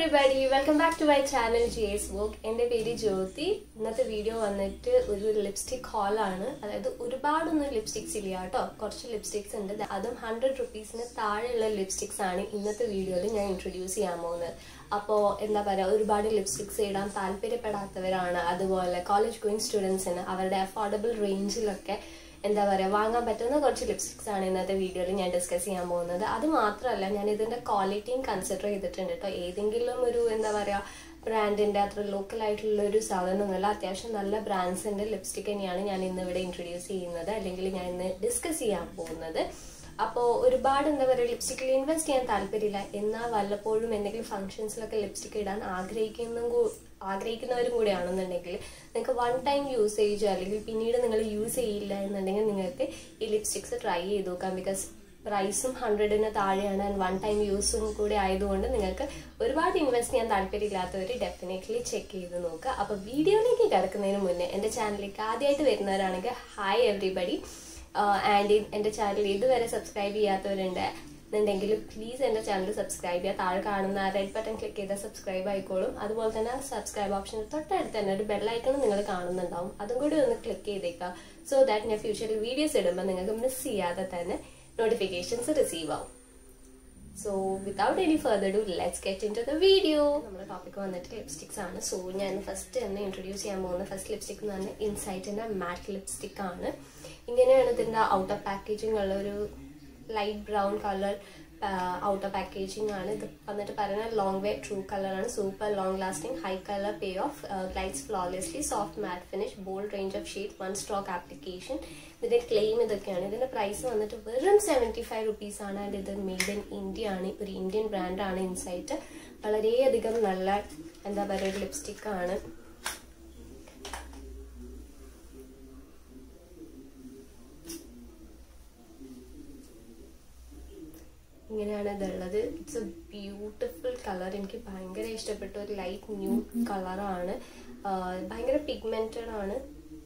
Everybody welcome back to my channel G S walk എൻ്റെ പേര് ജ്യോതി ഇന്നത്തെ വീഡിയോ വന്നിട്ട് ഒരു ലിപ്സ്റ്റിക് ഹോളാണ് അതായത് ഒരുപാടൊന്നും ലിപ്സ്റ്റിക്സ് ഇല്ല കേട്ടോ കുറച്ച് ലിപ്സ്റ്റിക്സ് ഉണ്ട് അതും ഹൺഡ്രഡ് റുപ്പീസിന് താഴെയുള്ള ലിപ്സ്റ്റിക്സ് ആണ് ഇന്നത്തെ വീഡിയോയിൽ ഞാൻ ഇൻട്രൊഡ്യൂസ് ചെയ്യാൻ പോകുന്നത് അപ്പോൾ എന്താ പറയുക ഒരുപാട് ലിപ്സ്റ്റിക്സ് ഇടാൻ താല്പര്യപ്പെടാത്തവരാണ് അതുപോലെ കോളേജ് ഗോയിങ് സ്റ്റുഡൻസിന് അവരുടെ അഫോർഡബിൾ റേഞ്ചിലൊക്കെ എന്താ പറയുക വാങ്ങാൻ പറ്റുന്ന കുറച്ച് ലിപ്സ്റ്റിക്സ് ആണ് ഇന്നത്തെ വീഡിയോയിൽ ഞാൻ ഡിസ്കസ് ചെയ്യാൻ പോകുന്നത് അത് മാത്രമല്ല ഞാൻ ഇതിന്റെ ക്വാളിറ്റിയും കൺസിഡർ ചെയ്തിട്ടുണ്ട് കേട്ടോ ഏതെങ്കിലും ഒരു എന്താ പറയുക ബ്രാൻഡിന്റെ അത്ര ലോക്കൽ ആയിട്ടുള്ള ഒരു സാധനമൊന്നുമല്ല അത്യാവശ്യം നല്ല ബ്രാൻഡ്സിന്റെ ലിപ്സ്റ്റിക് തന്നെയാണ് ഞാൻ ഇന്ന് ഇവിടെ ഇൻട്രൊഡ്യൂസ് ചെയ്യുന്നത് അല്ലെങ്കിൽ ഞാൻ ഇന്ന് ഡിസ്കസ് ചെയ്യാൻ പോകുന്നത് അപ്പോൾ ഒരുപാട് എന്താ പറയുക ലിപ്സ്റ്റിക്കിൽ ഇൻവെസ്റ്റ് ചെയ്യാൻ താല്പര്യമില്ല എന്നാൽ വല്ലപ്പോഴും എന്തെങ്കിലും ഫംഗ്ഷൻസിലൊക്കെ ലിപ്സ്റ്റിക് ഇടാൻ ആഗ്രഹിക്കുന്ന ആഗ്രഹിക്കുന്നവരും കൂടെയാണെന്നുണ്ടെങ്കിൽ നിങ്ങൾക്ക് വൺ ടൈം യൂസേജ് അല്ലെങ്കിൽ പിന്നീട് നിങ്ങൾ യൂസ് ചെയ്യില്ല എന്നുണ്ടെങ്കിൽ നിങ്ങൾക്ക് ഈ ലിപ്സ്റ്റിക്സ് ട്രൈ ചെയ്ത് നോക്കാം ബിക്കോസ് പ്രൈസും ഹൺഡ്രഡിന് താഴെയാണ് ആൻഡ് വൺ ടൈം യൂസും കൂടെ ആയതുകൊണ്ട് നിങ്ങൾക്ക് ഒരുപാട് ഇൻവെസ്റ്റ് ചെയ്യാൻ താല്പര്യമില്ലാത്തവർ ഡെഫിനറ്റ്ലി ചെക്ക് ചെയ്ത് നോക്കുക അപ്പോൾ വീഡിയോയിലേക്ക് കിടക്കുന്നതിന് മുന്നേ എൻ്റെ ചാനലിലേക്ക് ആദ്യമായിട്ട് വരുന്നവരാണെങ്കിൽ ഹായ് എവറിബഡി ആൻഡ് എൻ്റെ ചാനൽ ഇതുവരെ സബ്സ്ക്രൈബ് ചെയ്യാത്തവരുണ്ട് എന്നുണ്ടെങ്കിൽ പ്ലീസ് എൻ്റെ ചാനൽ സബ്സ്ക്രൈബ് ചെയ്യുക താഴെ കാണുന്ന റെഡ് ബട്ടൺ ക്ലിക്ക് ചെയ്താൽ സബ്സ്ക്രൈബ് ആയിക്കോളും അതുപോലെ തന്നെ സബ്സ്ക്രൈബ് ഓപ്ഷൻ തൊട്ടടുത്ത് തന്നെ ഒരു ബെല്ലൈക്കൺ നിങ്ങൾ കാണുന്നുണ്ടാവും അതും കൂടി ഒന്ന് ക്ലിക്ക് ചെയ്തേക്കുക സോ ദാറ്റ് ഞാൻ ഫ്യൂച്ചറിൽ വീഡിയോസ് ഇടുമ്പോൾ നിങ്ങൾക്ക് മിസ് ചെയ്യാതെ തന്നെ നോട്ടിഫിക്കേഷൻസ് റിസീവ് ആവും so without any further do let's get into the video നമ്മുടെ ടോപ്പിക് വന്നിട്ട് ലിപ്സ്റ്റിക്സ് ആണ് സോ ഞാൻ ഫസ്റ്റ് തന്നെ ഇൻട്രൊഡ്യൂസ് ചെയ്യാൻ പോകുന്ന ഫസ്റ്റ് ലിപ്സ്റ്റിക് എന്ന് പറഞ്ഞാൽ ഇൻസൈറ്റിന്റെ മാറ്റ് ലിപ്സ്റ്റിക് ആണ് ഇങ്ങനെയാണ് ഇതിന്റെ ഔട്ടർ പാക്കേജിംഗ് ഉള്ള ഒരു light brown colour outer packaging ആണ് ഇത് വന്നിട്ട് പറയുന്നത് ലോങ് വേ ട്രൂ കളറാണ് super long lasting high colour pay off glides flawlessly soft matte finish bold range of shade one stroke application ഇതിന്റെ ക്ലെയിം ഇതൊക്കെയാണ് ഇതിന്റെ പ്രൈസ് വന്നിട്ട് വെറും സെവൻറ്റി ഫൈവ് റുപ്പീസ് ആണ് ആൻഡ് ഇത് മെയ്ഡ് ഇൻ ഇന്ത്യ ആണ് ഒരു ഇന്ത്യൻ ബ്രാൻഡാണ് ഇൻസൈറ്റ് വളരെയധികം നല്ല എന്താ പറയുക ഒരു ലിപ്സ്റ്റിക് ആണ് ഇങ്ങനെയാണ് ഇതുള്ളത് ഇറ്റ്സ് എ ബ്യൂട്ടിഫുൾ കളർ എനിക്ക് ഭയങ്കര ഇഷ്ടപ്പെട്ട ഒരു ലൈറ്റ് ന്യൂ കളറാണ് ഭയങ്കര പിഗ്മെന്റഡ് ആണ്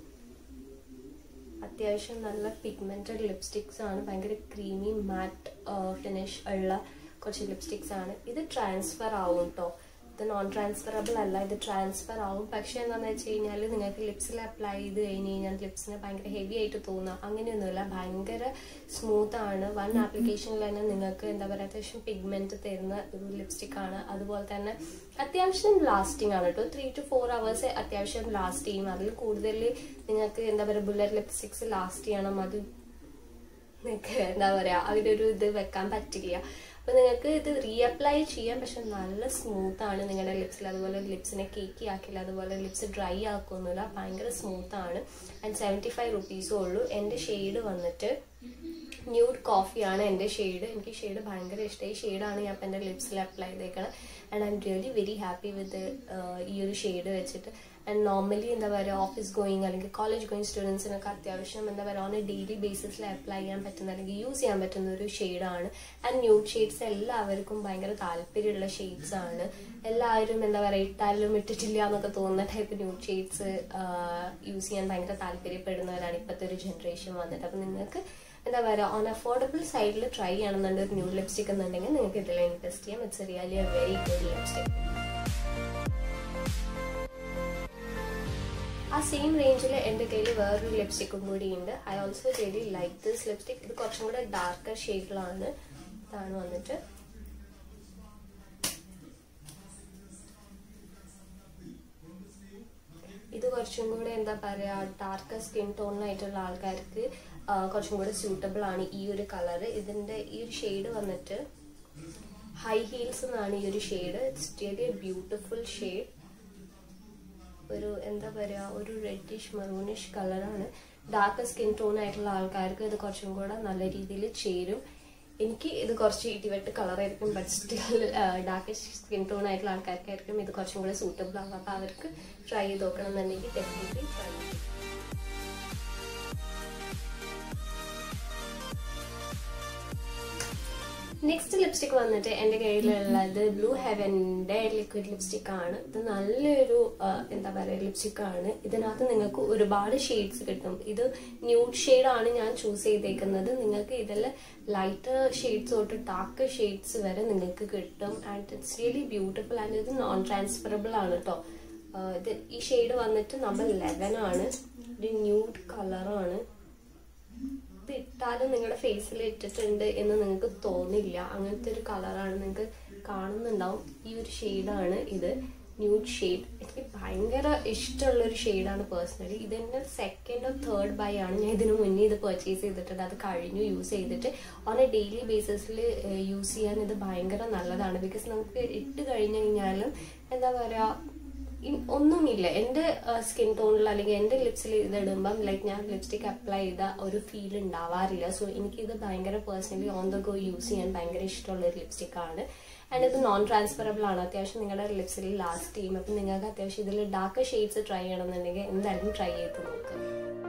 അത്യാവശ്യം നല്ല പിഗ്മെന്റഡ് ലിപ്സ്റ്റിക്സ് ആണ് ഭയങ്കര ക്രീമി മാറ്റ് ഫിനിഷ് ഉള്ള കുറച്ച് ലിപ്സ്റ്റിക്സ് ആണ് ഇത് ട്രാൻസ്ഫർ ആവും കേട്ടോ ഇത് നോൺ ട്രാൻസ്ഫറബിൾ അല്ല ഇത് ട്രാൻസ്ഫർ ആവും പക്ഷെ എന്താണെന്ന് വെച്ച് കഴിഞ്ഞാൽ നിങ്ങൾക്ക് ലിപ്സിൽ അപ്ലൈ ചെയ്ത് കഴിഞ്ഞ് കഴിഞ്ഞാൽ ലിപ്സിന് ഭയങ്കര ഹെവി ആയിട്ട് തോന്നുക അങ്ങനെയൊന്നുമില്ല ഭയങ്കര സ്മൂത്ത് ആണ് വൺ ആപ്ലിക്കേഷനിൽ തന്നെ നിങ്ങൾക്ക് എന്താ പറയുക അത്യാവശ്യം പിഗ്മെന്റ് തരുന്ന ഒരു ലിപ്സ്റ്റിക് ആണ് അതുപോലെ തന്നെ അത്യാവശ്യം ലാസ്റ്റിംഗ് ആണ് കേട്ടോ ത്രീ ടു ഫോർ അവേഴ്സ് അത്യാവശ്യം ലാസ്റ്റ് ചെയ്യും അതിൽ കൂടുതൽ നിങ്ങൾക്ക് എന്താ പറയുക ബുള്ളറ്റ് ലിപ്സ്റ്റിക്സ് ലാസ്റ്റ് ചെയ്യണം അത് നിങ്ങൾക്ക് എന്താ പറയുക അതിലൊരു ഇത് വെക്കാൻ പറ്റില്ല അപ്പൊ നിങ്ങൾക്ക് ഇത് റീഅപ്ലൈ ചെയ്യാം പക്ഷെ നല്ല സ്മൂത്ത് ആണ് നിങ്ങളുടെ ലിപ്സിൽ അതുപോലെ ലിപ്സിനെ കേക്കി ആക്കില്ല അതുപോലെ ലിപ്സ് ഡ്രൈ ആക്കൊന്നുമില്ല ഭയങ്കര സ്മൂത്ത് ആണ് ആൻഡ് സെവൻറ്റി ഫൈവ് റുപ്പീസും ഉള്ളൂ എൻ്റെ ഷെയ്ഡ് വന്നിട്ട് ന്യൂഡ് കോഫിയാണ് എൻ്റെ ഷെയ്ഡ് എനിക്ക് ഷെയ്ഡ് ഭയങ്കര ഇഷ്ടമായി ഷെയ്ഡാണ് ഞാൻ ഇപ്പം എൻ്റെ ലിപ്സിൽ അപ്ലൈ ചെയ്തേക്കണം and I'm really very happy with ഈ ഒരു ഷെയ്ഡ് വെച്ചിട്ട് ആൻഡ് നോർമലി എന്താ പറയുക ഓഫീസ് ഗോയിങ് അല്ലെങ്കിൽ കോളേജ് ഗോയിങ് സ്റ്റുഡൻസിനൊക്കെ അത്യാവശ്യം എന്താ പറയുക ഓൺ എ ഡെയിലി ബേസിസിൽ അപ്ലൈ ചെയ്യാൻ പറ്റുന്ന അല്ലെങ്കിൽ യൂസ് ചെയ്യാൻ പറ്റുന്ന ഒരു ഷെയ്ഡാണ് ആൻഡ് ന്യൂഡ് ഷെയ്ഡ്സ് എല്ലാവർക്കും ഭയങ്കര താല്പര്യമുള്ള ഷെയ്ഡ്സ് ആണ് എല്ലാവരും എന്താ പറയുക ഇട്ടാലും ഇട്ടിട്ടില്ല എന്നൊക്കെ തോന്നുന്ന ടൈപ്പ് ന്യൂഡ് ഷെയ്ഡ്സ് യൂസ് ചെയ്യാൻ ഭയങ്കര താല്പര്യപ്പെടുന്നവരാണ് ഇപ്പോഴത്തെ ഒരു ജനറേഷൻ വന്നിട്ട് അപ്പം നിങ്ങൾക്ക് എന്താ പറയുക ഓൺ അഫോർഡബിൾ സൈഡിൽ ട്രൈ ചെയ്യണമെന്നുണ്ട് ഒരു ന്യൂ ലിപ്സ്റ്റിക് എന്നുണ്ടെങ്കിൽ നിങ്ങൾക്ക് ഇതിൽ ഇൻവെസ്റ്റ് ചെയ്യാം it's really a very good lipstick ആ സെയിം റേഞ്ചിൽ എൻ്റെ കയ്യിൽ വേറൊരു ലിപ്സ്റ്റിക്കും കൂടി ഉണ്ട് I also really like this lipstick ഇത് കുറച്ചും കൂടെ ഡാർക്കർ ഷെയ്ഡിലാണ് ഇതാണ് വന്നിട്ട് ഇത് കുറച്ചും കൂടെ എന്താ പറയുക ഡാർക്കർ സ്കിൻ ടോണിലായിട്ടുള്ള ആൾക്കാർക്ക് കുറച്ചും കൂടെ സ്യൂട്ടബിൾ ആണ് ഈ ഒരു കളർ ഇതിൻ്റെ ഈ ഒരു ഷെയ്ഡ് വന്നിട്ട് ഹൈ ഹീൽസ് എന്നാണ് ഈ ഒരു shade it's really a beautiful shade ഒരു എന്താ പറയുക ഒരു റെഡിഷ് മെറൂണിഷ് കളറാണ് ഡാർക്ക് സ്കിൻ ടോൺ ആയിട്ടുള്ള ആൾക്കാർക്ക് ഇത് കുറച്ചും കൂടെ നല്ല രീതിയിൽ ചേരും എനിക്ക് ഇത് കുറച്ച് ഇടിവെട്ട് കളറായിരിക്കും but still dark skin tone ആയിട്ടുള്ള ആൾക്കാർക്കായിരിക്കും ഇത് കുറച്ചും കൂടെ സൂട്ടബിൾ ആകും അപ്പോൾ അവർക്ക് ട്രൈ ചെയ്ത് നോക്കണം എന്നുണ്ടെങ്കിൽ ഡെഫിനറ്റ്ലി ട്രൈ ചെയ്യും നെക്സ്റ്റ് ലിപ്സ്റ്റിക് വന്നിട്ട് എൻ്റെ കയ്യിലുള്ളത് ബ്ലൂ ഹെവൻ്റെ ലിക്വിഡ് ലിപ്സ്റ്റിക് ആണ് ഇത് നല്ലൊരു ആ, എന്താ പറയുക ലിപ്സ്റ്റിക് ആണ് ഇതിനകത്ത് നിങ്ങൾക്ക് ഒരുപാട് ഷെയ്ഡ്സ് കിട്ടും ഇത് ന്യൂഡ് ഷെയ്ഡാണ് ഞാൻ ചൂസ് ചെയ്തേക്കുന്നത് നിങ്ങൾക്ക് ഇതിൽ ലൈറ്റ് ഷെയ്ഡ്സ് തൊട്ട് ഡാർക്ക് ഷെയ്ഡ്സ് വരെ നിങ്ങൾക്ക് കിട്ടും and it's really beautiful and ഇത് നോൺ ട്രാൻസ്ഫറബിൾ ആണ് കേട്ടോ ഇത് ഈ ഷെയ്ഡ് വന്നിട്ട് നമ്പർ ലെവൻ ആണ് ഒരു ന്യൂഡ് കളറാണ് ഇത് ഇട്ടാലും നിങ്ങളുടെ ഫേസിൽ ഇട്ടിട്ടുണ്ട് എന്ന് നിങ്ങൾക്ക് തോന്നില്ല അങ്ങനത്തെ ഒരു കളറാണ് നിങ്ങൾക്ക് കാണുന്നുണ്ടാവും ഈ ഒരു ഷെയ്ഡാണ് ഇത് ന്യൂഡ് ഷെയ്ഡ് എനിക്ക് ഭയങ്കര ഇഷ്ടമുള്ള ഒരു ഷെയ്ഡാണ് പേഴ്സണലി ഇതെൻ്റെ സെക്കൻഡോ തേർഡ് ബൈ ആണ് ഞാൻ ഇതിനു മുന്നേ ഇത് പർച്ചേസ് ചെയ്തിട്ടുണ്ട് അത് കഴിഞ്ഞു യൂസ് ചെയ്തിട്ട് ഓൺ എ ഡെയിലി ബേസിസിൽ യൂസ് ചെയ്യാൻ ഇത് ഭയങ്കര നല്ലതാണ് ബിക്കോസ് നമുക്ക് ഇട്ട് കഴിഞ്ഞു കഴിഞ്ഞാലും എന്താ പറയുക ഇ- ഒന്നുമില്ല എൻ്റെ സ്കിൻ ടോണിൽ അല്ലെങ്കിൽ എൻ്റെ ലിപ്സിൽ ഇത് ഇടുമ്പം ലൈക്ക് ഞാൻ ലിപ്സ്റ്റിക് അപ്ലൈ ചെയ്ത ഒരു ഫീൽ ഉണ്ടാവാറില്ല സോ എനിക്കിത് ഭയങ്കര personally on the go use ചെയ്യാൻ ഭയങ്കര ഇഷ്ടമുള്ള ഒരു ലിപ്സ്റ്റിക് ആണ് ആൻഡ് ഇത് നോൺ ട്രാൻസ്ഫറബിൾ ആണ് അത്യാവശ്യം നിങ്ങളുടെ ലിപ്സിൽ ലാസ്റ്റ് ചെയ്യും അപ്പം നിങ്ങൾക്ക് അത്യാവശ്യം ഇതിൽ ഡാർക്ക് ഷെയ്ഡ്സ് ട്രൈ ചെയ്യണമെന്നുണ്ടെങ്കിൽ എന്തായാലും ട്രൈ ചെയ്ത് നോക്കുക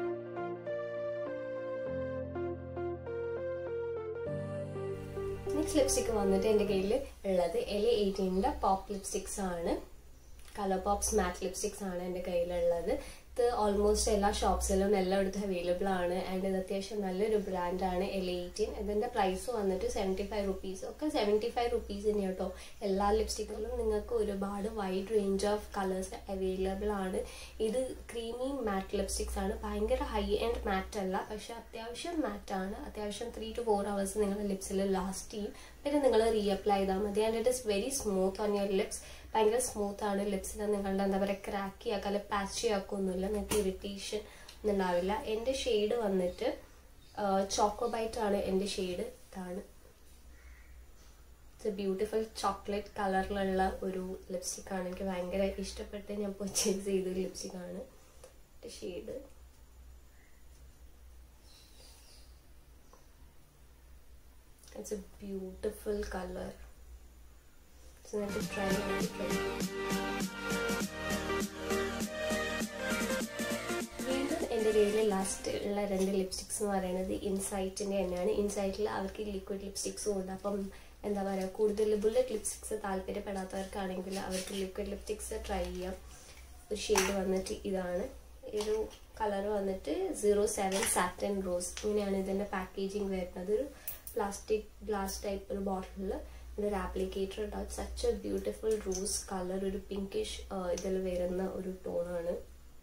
നെക്സ്റ്റ് ലിപ്സ്റ്റിക് വന്നിട്ട് എൻ്റെ കയ്യിൽ ഉള്ളത് എൽ എയ്റ്റീൻ്റെ പോപ്പ് ലിപ്സ്റ്റിക്സ് ആണ് കളർ പോപ്സ് മാറ്റ് ലിപ്സ്റ്റിക്സ് ആണ് എൻ്റെ കയ്യിലുള്ളത് ഇത് ഓൾമോസ്റ്റ് എല്ലാ ഷോപ്സിലും എല്ലായിടത്തും അവൈലബിൾ ആണ് ആൻഡ് ഇത് അത്യാവശ്യം നല്ലൊരു ബ്രാൻഡാണ് എൽ എയ്റ്റീൻ ഇതിൻ്റെ പ്രൈസ് വന്നിട്ട് സെവൻറ്റി ഫൈവ് റുപ്പീസ് ഒക്കെ സെവൻറ്റി ഫൈവ് റുപ്പീസിന് കേട്ടോ എല്ലാ ലിപ്സ്റ്റിക്കുകളും നിങ്ങൾക്ക് ഒരുപാട് wide range of colours available ആണ് ഇത് ക്രീമി മാറ്റ് ലിപ്സ്റ്റിക്സ് ആണ് ഭയങ്കര ഹൈ എൻഡ് മാറ്റ് അല്ല പക്ഷെ അത്യാവശ്യം മാറ്റ് ആണ് അത്യാവശ്യം ത്രീ ടു ഫോർ അവേഴ്സ് നിങ്ങളുടെ ലിപ്സിൽ ലാസ്റ്റ് ചെയ്യും പിന്നെ നിങ്ങൾ റീഅപ്ലൈ ചെയ്താൽ മതി and it is very smooth on your lips ഭയങ്കര സ്മൂത്ത് ആണ് ലിപ്സിനെ നിങ്ങളുടെ എന്താ പറയുക ക്രാക്കി ആക്കുക അല്ലെ പാച്ചി ആക്കൊന്നുമില്ല നിങ്ങൾക്ക് ഇറിറ്റേഷൻ ഒന്നും ഉണ്ടാവില്ല എൻ്റെ ഷെയ്ഡ് വന്നിട്ട് ചോക്കോബൈറ്റ് ആണ് എൻ്റെ ഷെയ്ഡ് ഇതാണ് ഇറ്റ്സ് ബ്യൂട്ടിഫുൾ ചോക്ലേറ്റ് കളറിലുള്ള ഒരു ലിപ്സ്റ്റിക് ആണ് എനിക്ക് ഭയങ്കര ഇഷ്ടപ്പെട്ട് ഞാൻ പർച്ചേസ് ചെയ്ത ലിപ്സ്റ്റിക് ആണ് എൻ്റെ shade it's a beautiful colour So I have to try it. വീണ്ടും എൻ്റെ കയ്യിൽ ലാസ്റ്റ് ഉള്ള രണ്ട് ലിപ്സ്റ്റിക്സ് എന്ന് പറയുന്നത് ഇൻസൈറ്റിൻ്റെ തന്നെയാണ് ഇൻസൈറ്റിൽ അവർക്ക് ലിക്വിഡ് ലിപ്സ്റ്റിക്സും ഉണ്ട് അപ്പം എന്താ പറയുക കൂടുതൽ ബുള്ളറ്റ് ലിപ്സ്റ്റിക്സ് താല്പര്യപ്പെടാത്തവർക്കാണെങ്കിൽ അവർക്ക് ലിക്വിഡ് ലിപ്സ്റ്റിക്സ് ട്രൈ ചെയ്യാം ഒരു ഷെയ്ഡ് വന്നിട്ട് ഇതാണ് ഈ ഒരു കളർ വന്നിട്ട് സീറോ സെവൻ സാറ്റൻ റോസ് ഇങ്ങനെയാണ് ഇതിൻ്റെ പാക്കേജിങ് വരുന്നത് ഒരു പ്ലാസ്റ്റിക് ഗ്ലാസ് ടൈപ്പ് ഒരു ബോട്ടിലിൽ ഇതൊരു ആപ്ലിക്കേറ്റർ ഉണ്ടാവും such a beautiful rose colour ഒരു പിങ്കിഷ് ഇതിൽ വരുന്ന ഒരു ടോണാണ്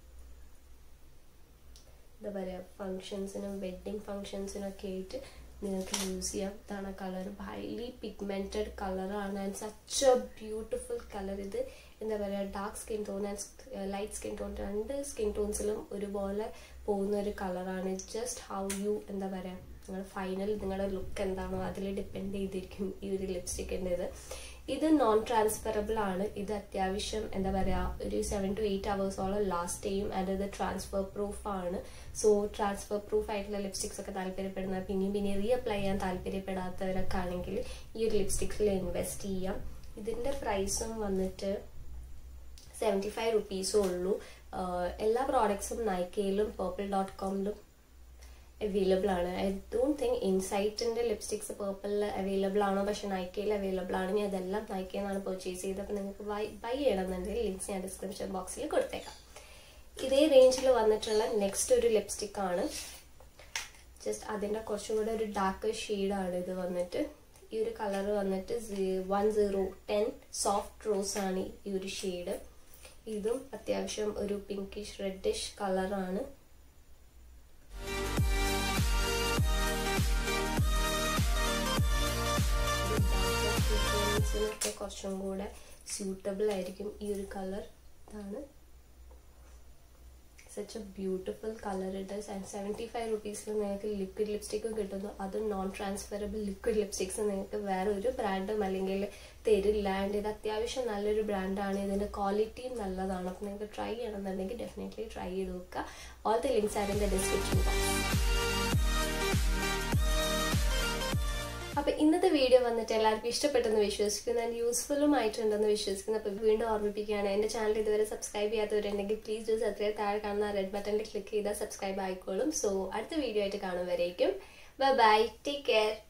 എന്താ പറയുക ഫങ്ഷൻസിനും വെഡ്ഡിങ് ഫങ്ഷൻസിനും ഒക്കെ ആയിട്ട് നിങ്ങൾക്ക് യൂസ് ചെയ്യാം ഇതാണ് കളർ ഹൈലി പിഗ്മെൻറ്റഡ് കളറാണ് and such a beautiful colour ഇത് എന്താ പറയുക dark skin tone and light skin tone രണ്ട് സ്കിൻ ടോൺസിലും ഒരുപോലെ പോകുന്ന ഒരു കളറാണ് ജസ്റ്റ് ഹൗ യു എന്താ പറയുക നിങ്ങൾ ഫൈനൽ നിങ്ങളുടെ ലുക്ക് എന്താണോ അതിൽ ഡിപ്പെൻഡ് ചെയ്തിരിക്കും ഈ ഒരു ലിപ്സ്റ്റിക്കിൻ്റെ ഇത് ഇത് നോൺ ട്രാൻസ്ഫറബിൾ ആണ് ഇത് അത്യാവശ്യം എന്താ പറയുക ഒരു സെവൻ ടു എയ്റ്റ് അവേഴ്സോളം ലാസ്റ്റ് ചെയ്യും ആൻഡ് ഇത് ട്രാൻസ്ഫർ പ്രൂഫ് ആണ് സോ ട്രാൻസ്ഫർ പ്രൂഫ് ആയിട്ടുള്ള ലിപ്സ്റ്റിക്സ് ഒക്കെ താല്പര്യപ്പെടുന്ന പിന്നെയും പിന്നെ റീഅപ്ലൈ ചെയ്യാൻ താല്പര്യപ്പെടാത്തവരൊക്കെ ആണെങ്കിൽ ഈ ഒരു ലിപ്സ്റ്റിക്സിൽ ഇൻവെസ്റ്റ് ചെയ്യാം ഇതിൻ്റെ പ്രൈസും വന്നിട്ട് സെവൻറ്റി ഫൈവ് റുപ്പീസും ഉള്ളൂ എല്ലാ പ്രോഡക്ട്സും നൈക്കയിലും പേർപ്പിൾ ഡോട്ട് കോമിലും അവൈലബിൾ ആണ് ഐ ഡോണ്ട് തിങ്ക് ഇൻസൈറ്റിന്റെ ലിപ്സ്റ്റിക്സ് പേർപ്പിളിൽ അവൈലബിൾ ആണോ പക്ഷെ നൈക്കയിൽ അവൈലബിൾ ആണ് ഞാൻ അതെല്ലാം നൈക്കയിൽ നിന്നാണ് പർച്ചേസ് ചെയ്തത് അപ്പോൾ നിങ്ങൾക്ക് ബൈ ബൈ ചെയ്യണമെന്നുണ്ടെങ്കിൽ ലിങ്ക്സ് ഞാൻ ഡിസ്ക്രിപ്ഷൻ ബോക്സിൽ കൊടുത്തേക്കാം ഇതേ റേഞ്ചിൽ വന്നിട്ടുള്ള നെക്സ്റ്റ് ഒരു ലിപ്സ്റ്റിക് ആണ് ജസ്റ്റ് അതിൻ്റെ കുറച്ചും കൂടെ ഒരു ഡാർക്ക് ഷെയ്ഡാണ് ഇത് വന്നിട്ട് ഈ ഒരു കളർ വന്നിട്ട് one zero ten soft rose ആണ് ഈ ഒരു ഷെയ്ഡ് ഇതും അത്യാവശ്യം ഒരു പിങ്കിഷ് റെഡിഷ് കളറാണ് ഒക്കെ കുറച്ചും കൂടെ സ്യൂട്ടബിൾ ആയിരിക്കും ഈ ഒരു കളർ ഇതാണ് സച്ച് എ ബ്യൂട്ടിഫുൾ കളർ ഇട്ട് ആൻഡ് സെവൻറ്റി ഫൈവ് റുപ്പീസിൽ നിങ്ങൾക്ക് ലിക്വിഡ് ലിപ്സ്റ്റിക്കും കിട്ടുന്നു അതും നോൺ ട്രാൻസ്ഫറബിൾ ലിക്വിഡ് ലിപ്സ്റ്റിക്സ് നിങ്ങൾക്ക് വേറെ ഒരു ബ്രാൻഡും അല്ലെങ്കിൽ തരില്ല ആൻഡ് ഇത് അത്യാവശ്യം നല്ലൊരു ബ്രാൻഡാണ് ഇതിൻ്റെ ക്വാളിറ്റിയും നല്ലതാണ് അപ്പോൾ നിങ്ങൾക്ക് ട്രൈ ചെയ്യണമെന്നുണ്ടെങ്കിൽ ഡെഫിനറ്റ്ലി ട്രൈ ചെയ്ത് നോക്കുക all the links are in the description box അപ്പൊ ഇന്നത്തെ വീഡിയോ വന്നിട്ട് എല്ലാവർക്കും ഇഷ്ടപ്പെട്ടെന്ന് വിശ്വസിക്കുന്നു ആൻഡ് യൂസ്ഫുള്ളും ആയിട്ടുണ്ടെന്ന് വിശ്വസിക്കുന്നു അപ്പൊ വീണ്ടും ഓർമ്മിപ്പിക്കുകയാണ് എന്റെ ചാനൽ ഇതുവരെ സബ്സ്ക്രൈബ് ചെയ്യാത്തവരുണ്ടെങ്കിൽ പ്ലീസ് ഡു സബ്സ്ക്രൈബ് താഴെ കാണുന്ന റെഡ് ബട്ടണിൽ ക്ലിക്ക് ചെയ്താൽ സബ്സ്ക്രൈബ് ആയിക്കോളും സോ അടുത്ത വീഡിയോ ആയിട്ട് കാണും വരേക്കും ബൈ ടേക്ക് കെയർ